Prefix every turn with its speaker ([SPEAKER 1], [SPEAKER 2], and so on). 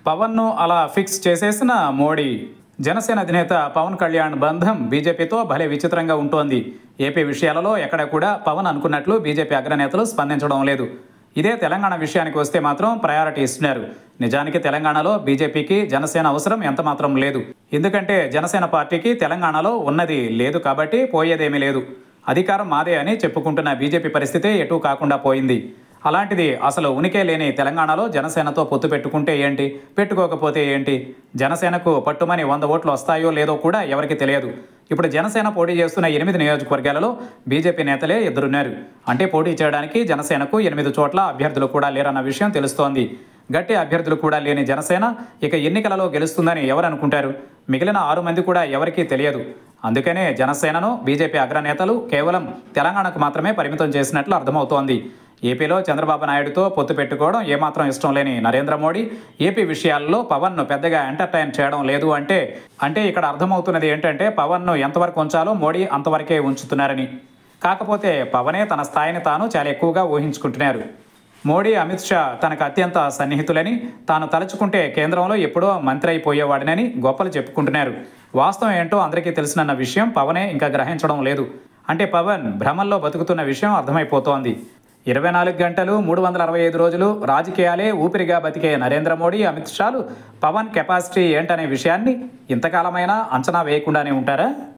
[SPEAKER 1] పవన్ను అలా ఫిక్స్ చేసేసిన మోడీ జనసేన అధినేత పవన్ కళ్యాణ్ బంధం బీజేపీతో భలే విచిత్రంగా ఉంటోంది ఏపీ విషయాలలో ఎక్కడ కూడా పవన్ అనుకున్నట్లు బీజేపీ అగ్రనేతలు స్పందించడం లేదు ఇదే తెలంగాణ విషయానికి వస్తే మాత్రం ప్రయారిటీ ఇస్తున్నారు నిజానికి తెలంగాణలో బీజేపీకి జనసేన అవసరం ఎంత మాత్రం లేదు ఎందుకంటే జనసేన పార్టీకి తెలంగాణలో ఉన్నది లేదు కాబట్టి పోయేదేమీ లేదు అధికారం మాదే అని చెప్పుకుంటున్న బీజేపీ పరిస్థితి ఎటూ కాకుండా పోయింది అలాంటిది అసలు ఉనికే లేని తెలంగాణలో జనసేనతో పొత్తు పెట్టుకుంటే ఏంటి పెట్టుకోకపోతే ఏంటి జనసేనకు పట్టుమని వంద ఓట్లు వస్తాయో లేదో కూడా ఎవరికి తెలియదు ఇప్పుడు జనసేన పోటీ చేస్తున్న ఎనిమిది నియోజకవర్గాలలో బీజేపీ నేతలే ఇద్దరున్నారు అంటే పోటీ చేయడానికి జనసేనకు ఎనిమిది చోట్ల అభ్యర్థులు కూడా లేరన్న విషయం తెలుస్తోంది గట్టి అభ్యర్థులు కూడా లేని జనసేన ఇక ఎన్నికలలో గెలుస్తుందని ఎవరు అనుకుంటారు మిగిలిన ఆరు మంది కూడా ఎవరికీ తెలియదు అందుకనే జనసేనను బీజేపీ అగ్రనేతలు కేవలం తెలంగాణకు మాత్రమే పరిమితం చేసినట్లు అర్థమవుతోంది ఏపీలో చంద్రబాబు నాయుడుతో పొత్తు పెట్టుకోవడం ఏమాత్రం ఇష్టం లేని నరేంద్ర మోడీ ఏపీ విషయాల్లో పవన్ను పెద్దగా ఎంటర్టైన్ చేయడం లేదు అంటే అంటే ఇక్కడ అర్థమవుతున్నది ఏంటంటే పవన్ను ఎంతవరకు ఉంచాలో మోడీ అంతవరకే ఉంచుతున్నారని కాకపోతే పవనే తన స్థాయిని తాను చాలా ఎక్కువగా ఊహించుకుంటున్నారు మోడీ అమిత్ షా తనకు అత్యంత సన్నిహితులని తాను తలుచుకుంటే కేంద్రంలో ఎప్పుడో మంత్రి అయిపోయేవాడినని గొప్పలు చెప్పుకుంటున్నారు వాస్తవం ఏంటో అందరికీ తెలిసినన్న విషయం పవనే ఇంకా గ్రహించడం లేదు అంటే పవన్ భ్రమంలో బతుకుతున్న విషయం అర్థమైపోతోంది ఇరవై నాలుగు గంటలు మూడు వందల అరవై ఐదు రోజులు రాజకీయాలే ఊపిరిగా బతికే నరేంద్ర మోడీ అమిత్ షాలు పవన్ కెపాసిటీ ఏంటనే విషయాన్ని ఇంతకాలమైనా అంచనా వేయకుండానే ఉంటారా